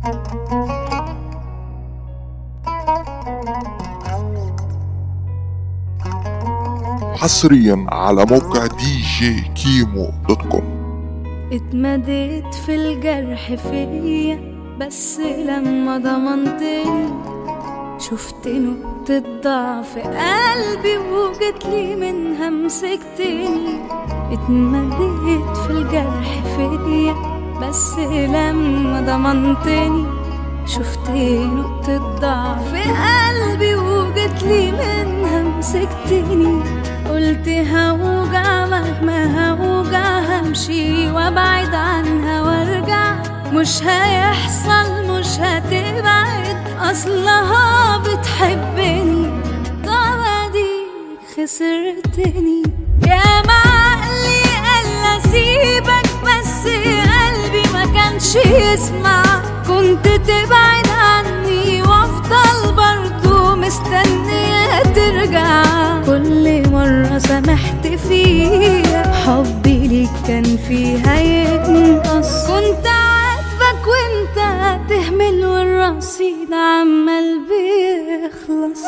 حصريا على موقع دي جي كيمو دوت كوم اتمديت في الجرح فيا بس لما ضمنتني شفت نقطة ضعف قلبي وجت لي منها مسكتني اتمديت في الجرح فيا بس لما ضمنتني شفت نقطة ضعف قلبي وجت لي منها مسكتني قلت هوجع مهما هوجع همشي وابعد عنها وارجع مش هيحصل مش هتبعد اصلها بتحبني طب اديك خسرتني يا معقلي قال اسيبك بس قلبي ما كانش يسمع كنت تبعد عني وافضل برضو مستنية ترجع كل مرة سامحت فيها حبي ليك كان فيها ينقص كنت عاتبك وانت تهمل والرصيد عمال بيخلص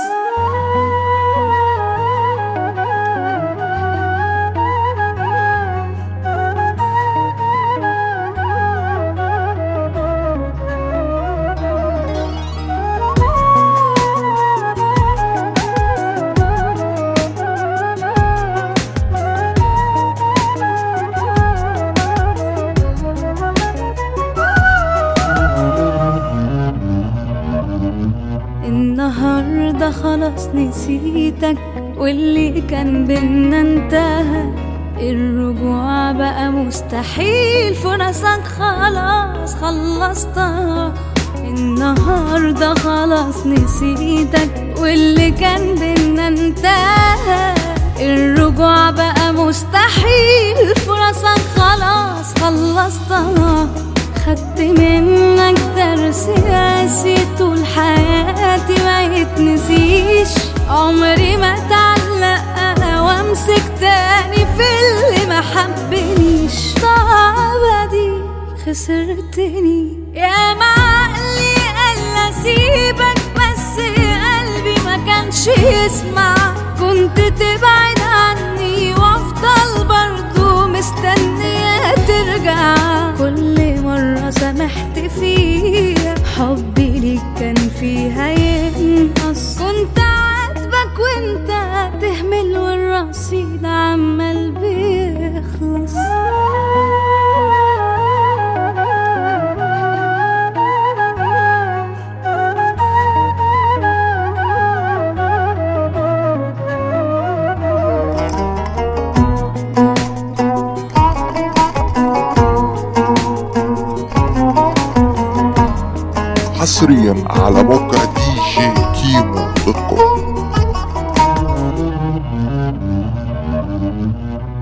النهاردة خلاص نسيتك واللي كان بينا انتهى الرجوع بقى مستحيل فرصك خلاص خلصتها النهاردة خلاص نسيتك واللي كان بينا انتهى الرجوع بقى مستحيل فرصك خلاص خلصتها خدت منك درس قاسي طول حياتي ما يتنسيش عمري ما اتعلق انا وامسك تاني في اللي ما حبنيش طب دي خسرتني يا معقلي قال اسيبك بس قلبي ما كانش يسمع كنت تبعد عني وافضل برضو مستنية ترجع كل مرة سامحت فيها حبي ليك كان فيها ينقص كنت عاتبك وانت تهمل والرصيد عمال بيخلص حصريا على موقع دي جي كيمو دوت كوم